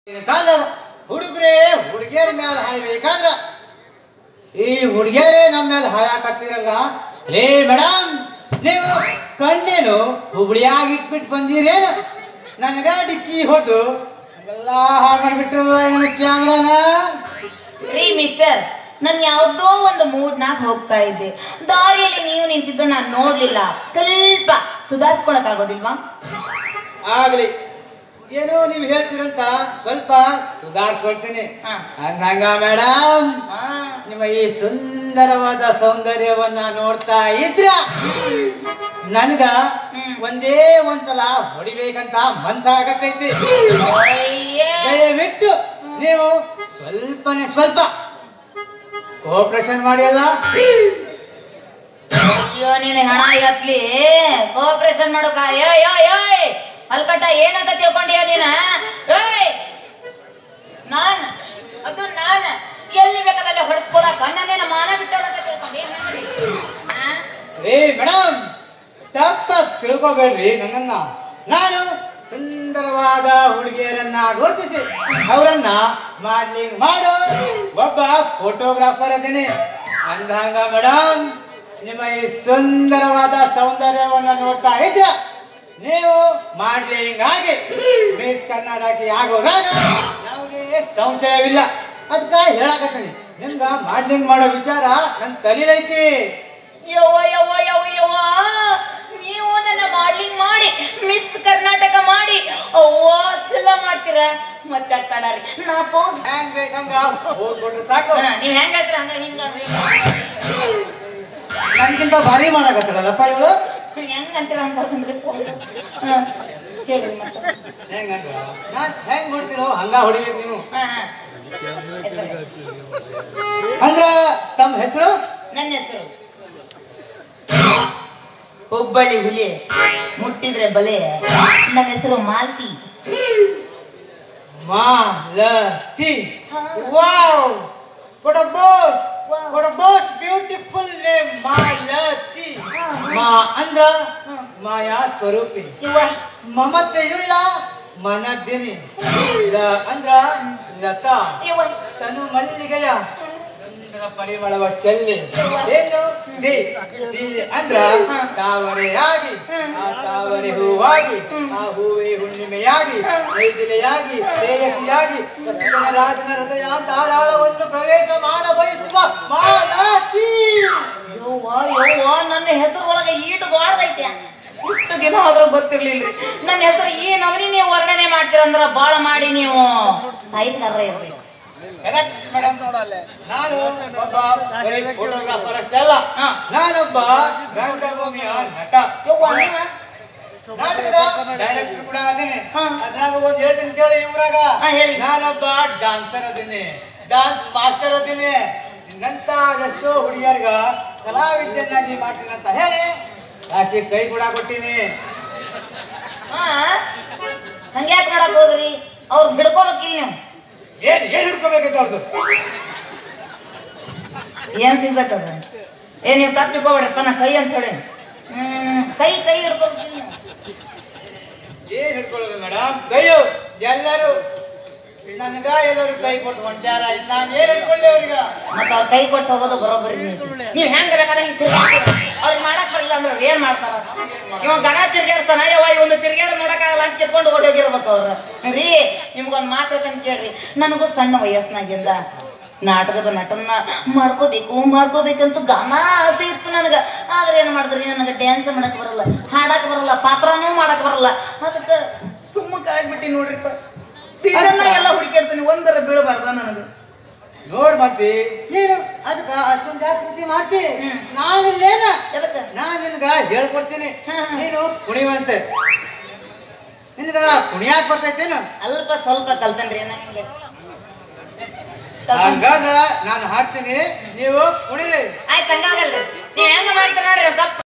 ಕಾಲ ಹುಡುಗ್ರೆ ಹುಡುಗಿಯರ ಮೇಲೆ ಹಾಯ್ಬೇಕಾದ್ರ ಈ ಹುಡುಗಿಯರೇ ನಮ್ಮ ಮೇಲೆ ಹಾಯಾಕತ್ತೀರಲ್ಲ ರೇ ಮೇಡಮ್ ನೀವು ಕಣ್ಣೇನು ಹುಬ್ಳಿಯಾಗಿ ಇಟ್ಬಿಟ್ಟು ಬಂದಿರೇನ ನನಗ ಡಿಕ್ಕಿ ಹೊಡೆದು ಎಲ್ಲ ಹಾಳು ಮಾಡಿಬಿಟ್ರಲ್ಲ ಏನು ಕ್ಯಾಮ್ರಾನ ರೀ ಮಿಸ್ಟರ್ ನಾನು ಯಾವುದೋ ಒಂದು ಮೂಡ್ನಾಗ ಹೋಗ್ತಾ ಇದ್ದೆ ದಾರಿಯಲ್ಲಿ ನೀವು ನಿಂತಿದ್ದು ನಾನು ನೋಡ್ಲಿಲ್ಲ ಸ್ವಲ್ಪ ಸುಧಾರಿಸ್ಕೊಳಕ್ ಆಗೋದಿಲ್ವಾ ಆಗ್ಲಿ ಏನೋ ನೀವು ಹೇಳ್ತೀರಂತ ಸ್ವಲ್ಪ ಸುಧಾರಿಸ್ಕೊಳ್ತೀನಿ ಹಾ. ಹಂಗಂಗ ಮೇಡಮ್ ಆ, ನಿಮ್ಮ ಈ ಸುಂದರವಾದ ಸೌಂದರ್ಯವನ್ನ ನೋಡ್ತಾ ಇದ್ರ ನನ್ಗ ಹ್ಮ್. ಒಂದೇ ಒಂದ್ಸಲ ಹೊಡಿಬೇಕಂತ ಮನ್ಸಾಗತೈತಿ ಅಯ್ಯೇ. ದಯವಿಟ್ಟು ನೀವು ಸ್ವಲ್ಪನೇ ಸ್ವಲ್ಪ ಕೋಆಪರೇಷನ್ ಮಾಡಿ ಅಲ್ಲ ಅಯ್ಯೋ ನೀನು ಹಣ ಎತ್ಲಿ ಕೋಆಪರೇಷನ್ ಮಾಡೋಕ ಏಯ್ ಏಯ್ ಏಯ್ ಅಲ್ಕಟ್ಟ ಏನಂತ ತಿಳ್ಕೊಂಡಿಯ ನೀನ ಏಯ್ ನಾನ್ ಅದು ನಾನ್ ಎಲ್ಲಿ ಬೇಕಾದಲ್ಲಿ ಹೊಡೆಸ್ಕೊಡಕ ನನ್ನೇನ ಮಾನ ಬಿಟ್ಟವಳ ಅಂತ ತಿಳ್ಕೊಂಡು ಏನ್ ಹೇಳ್ರಿ ಆ? ರೇ ಮೇಡಮ್ ತಪ್ಪ ತಿಳ್ಕೊಬೇಡ್ರಿ ನನ್ನನ್ನ ನಾನು ಸುಂದರವಾದ ಹುಡುಗಿಯರನ್ನ ಗುರುತಿಸಿ ಅವರನ್ನ ಮಾಡ್ಲಿಂಗ್ ಮಾಡೋ ಒಬ್ಬ ಫೋಟೋಗ್ರಾಫರ್ ಅದೀನಿ ಅಂದಂಗ ಮೇಡಮ್ ನಿಮ್ಮ ಈ ಸುಂದರವಾದ ಸೌಂದರ್ಯವನ್ನ ನೋಡ್ತಾ ಇದ್ರ ನೀವು ಮಾಡ್ಲಿಂಗ್ ಆಗಿ ಮಿಸ್ ಕರ್ನಾಟಕ ಆಗೋದಾಗ ಯಾವುದೇ ಸಂಶಯವಿಲ್ಲ ಅದಕ್ಕೆ ಹೇಳಕತ್ತೀನಿ ನಿಮ್ಗ ಮಾಡ್ಲಿಂಗ್ ಮಾಡೋ ವಿಚಾರ ನನ್ನ ತಲೆಲೈತಿ ಯವ್ವ ಯವ್ವ ಯವ್ವ ಯವ್ವ ನೀವು ನನ್ನ ಮಾಡ್ಲಿಂಗ್ ಮಾಡಿ ಮಿಸ್ ಕರ್ನಾಟಕ ಮಾಡಿ ಅವ್ವ ಅಷ್ಟೆಲ್ಲ ಮಾಡ್ತೀರ ಮತ್ತೆ ಆಗ್ತಾಡ್ರಿ ನಾ ಪೋಸ್ ಹೆಂಗ್ ಬೇಕಂಗ ಹೋಗ್ಬಿಟ್ರೆ ಸಾಕು ನೀವ್ ಹೆಂಗ್ ಹೇಳ್ತೀರ ಹಂಗ ಹಿಂಗ ನನ್ಗಿಂತ ಭಾರಿ ಮಾಡಕತ್ತಾರಲ್ಲಪ್ಪ ಇವಳು ಹೆಂಗ್ ಅಂತೀರ ಹಂಗ ಅಂದ್ರೆ pose. ಹಾ, ಹೇಳಿ ಮತ್ತೆ ಹೆಂಗಂದ್ರ ನಾನ್ ಹೆಂಗ್ ನೋಡ್ತೀರೋ ಹಂಗ ಹೊಡಿಬೇಕು ನೀವು ಹಾ, ಹಾ. ಹೆಸರು? ಅಂದ್ರ ತಮ್ಮ ಹೆಸರು ನನ್ನ ಹೆಸರು ಹುಬ್ಬಳ್ಳಿ ಹುಲಿ ಮುಟ್ಟಿದ್ರೆ ಬಲೆ ನನ್ನ ಹೆಸರು ಮಾಲ್ತಿ ಮಾಲತಿ ಹಾ. Wow what a boat Wow. what a most beautiful name Malathi ಹಾ. ಮಾ ಅಂದ್ರ ಹಾ. ಮಾಯಾ ಸ್ವರೂಪಿ ಇವ್ವ ಮಮತೆಯುಳ್ಳ ಮನದಿನಿ ಲ ಅಂದ್ರ ಲತಾ ಇವ್ವ ತನು ಮಲ್ಲಿಗೆಯ ಸುಂದರ ಪರಿಮಳವ ಚೆಲ್ಲಿ ಏನು ದಿ ದಿ ಅಂದ್ರ ತಾವರೆಯಾಗಿ ಆ ತಾವರೆ ಹೂವಾಗಿ ಆ ಹೂವೇ ಹುಣ್ಣಿಮೆಯಾಗಿ ವೈದಿಲೆಯಾಗಿ ಶ್ರೇಯಸಿಯಾಗಿ ಕೃಷ್ಣನ ರಾಜನ ಹೃದಯ ಧಾರಾಳವನ್ನು ಪ್ರವೇಶ ಮಾಡ ಬಯಸುವ ಮಾಲಾತಿ ಯವ್ವ ಯವ್ವ ನನ್ನ ಹೆಸರು ಒಳಗೆ ಈಟು ಗಾಡ್ದೈತೆ ಇಷ್ಟು ದಿನ ಆದ್ರೂ ಗೊತ್ತಿರ್ಲಿಲ್ರಿ ನನ್ನ ಹೆಸರು ಈ ನಮನಿ ನೀವು ವರ್ಣನೆ ಮಾಡ್ತೀರಂದ್ರ ಬಾಳ ಮಾಡಿ ನೀವು ಸಾಹಿತ್ಯಗಾರ ಇರ್ರಿ ಕರೆಕ್ಟ್ ಮೇಡಮ್ ನಾನು ಒಬ್ಬ ಫೋಟೋಗ್ರಾಫರ್ ಅಷ್ಟೇ ಅಲ್ಲ ಹಾ. ನಾನೊಬ್ಬ ರಂಗಭೂಮಿಯ ನಟ ಯವ್ವ ನೀವ ನಾಟಕದ ಡೈರೆಕ್ಟರ್ ಕೂಡ ಅದೀನಿ ಹಾ. ಅದ್ರಾಗ ಒಂದ್ ಹೇಳ್ತೀನಿ ಕೇಳಿ ಇವ್ರಾಗ ಹಾ, ಹೇಳಿ. ನಾನೊಬ್ಬ ಡಾನ್ಸರ್ ಅದೀನಿ ಡಾನ್ಸ್ ಮಾಸ್ಟರ್ ಅದೀನಿ ನಿನ್ನಂತ ಎಷ್ಟೋ ಹುಡುಗಿಯರ್ಗ ಕಲಾವಿದ್ಯನ್ನಾಗಿ ಮಾಡ್ತೀನಿ ಅಂತ ಹೇಳಿ ಲಾಸ್ಟಿಗೆ ಕೈ ಕೂಡ ಕೊಟ್ಟಿನಿ ಹಾ ಹಂಗ್ಯಾಕ್ ಮಾಡಕ್ ಹೋದ್ರಿ ಅವ್ರು ಹಿಡ್ಕೋಬೇಕಿಲ್ಲ ನೀವು ಏನ್ ಏನ್ ಹಿಡ್ಕೋಬೇಕಿತ್ತು ಅವ್ರದ್ದು ಏನ್ ಸಿಗ್ಬೇಕದ ಏ ನೀವು ತಪ್ಪಿಕೋಬೇಡ್ರಪ್ಪ ನಾ ಕೈ ಅಂತ ಹೇಳಿ ಹ್ಮ್ ಕೈ ಕೈ ಹಿಡ್ಕೋಬೇಕಿಲ್ಲ ನೀವು ಏನ್ ಹಿಡ್ಕೊಳ್ಳೋದು ಮೇಡಮ್ ಕೈಯು ಎಲ್ಲರೂ ನನ್ಗ ಎಲ್ಲರೂ ಕೈ ಕೊಟ್ಟು ಹೊಂಟ್ಯಾರ ನಾನು ಏನ್ ಹಿಡ್ಕೊಳ್ಳಿ ಅವ್ರಿಗ ಮತ್ತ ಅವ್ರ ಕೈ ಕೊಟ್ಟು ಹೋಗೋದು ಬರೋಬ್ಬರಿ ನೀವು ನೀವ್ ಹೆಂಗ್ ಬೇಕಾದ್ರೆ ಹಿಂಗ್ ತಿರ್ಗಾಡ್ತೀರ. ಅವ್ರಿಗೆ ಮಾಡಕ್ ಬರಲಿಲ್ಲ ಅಂದ್ರೆ ಅವ್ರು ಏನ್ ಮಾಡ್ತಾರ ಇವ ಗಣ ತಿರ್ಗಾಡ್ತಾನ ಯವ್ವ ಒಂದು ತಿರ್ಗಾಡ ನೋಡಕ್ಕಾಗಲ್ಲ ಅಂತ ಕಿತ್ಕೊಂಡು ಓಡೋಗಿರ್ಬೇಕು ಅವ್ರು ರೀ ನಿಮ್ಗೊಂದ್ ಮಾತು ಹೇಳ್ತೇನೆ ಕೇಳ್ರಿ ನನಗೂ ಸಣ್ಣ ವಯಸ್ಸಿನಾಗಿಂದ ನಾಟಕದ ನಟನ್ನ ಮಾಡ್ಕೋಬೇಕು ಮಾಡ್ಕೋಬೇಕಂತ ಗಮ ಆಸೆ ಇತ್ತು ನನಗ ಆದ್ರೆ ಏನ್ ಮಾಡಿದ್ರಿ ನನಗೆ ಡ್ಯಾನ್ಸ್ ಮಾಡಕ್ ಬರಲ್ಲ ಹಾಡಕ್ ಬರಲ್ಲ ಪಾತ್ರನೂ ಮಾಡಕ್ ಬರಲ್ಲ ಅದಕ್ಕೆ ಸುಮ್ಮಕ್ಕೆ ಆಗ್ಬಿಟ್ಟಿ ನೋಡ್ರಿಪ್ಪ ಸೀಸನ್ನಾಗೆಲ್ಲ ಹುಡುಕಿರ್ತೀನಿ ಒಂದರ ಬೀಳಬಾರ್ದ ನನಗೆ ನೋಡ್ ಮತ್ತೆ ನೀನು ಅದಕ್ಕ ಅಷ್ಟೊಂದು ಜಾಗೃತಿ ಮಾಡ್ತಿ ಹ್ಮ್. ನಾನಿಲ್ಲೇನ ಎದಕ್ಕೆ ನಾನ್ ನಿನ್ಗ ಹೇಳ್ಕೊಡ್ತೀನಿ ಹಾ, ಹಾ. ನೀನು ಕುಣಿವಂತೆ ನಿನ್ಗ ಕುಣಿಯಾಕ್ ಬರ್ತೈತೇನು ಅಲ್ಪ ಸ್ವಲ್ಪ ಕಲ್ತನ್ರಿ ನನಗೆ ಹಂಗಾದ್ರ ನಾನು ಹಾಡ್ತೀನಿ ನೀವು ಕುಣಿರಿ ಆಯ್ತು ಹಂಗಾಗಲ್ರಿ ನೀವ್ ಹೆಂಗ ಮಾಡ್ತೀರ ನೋಡ್ರಿ ಸ್ವಲ್ಪ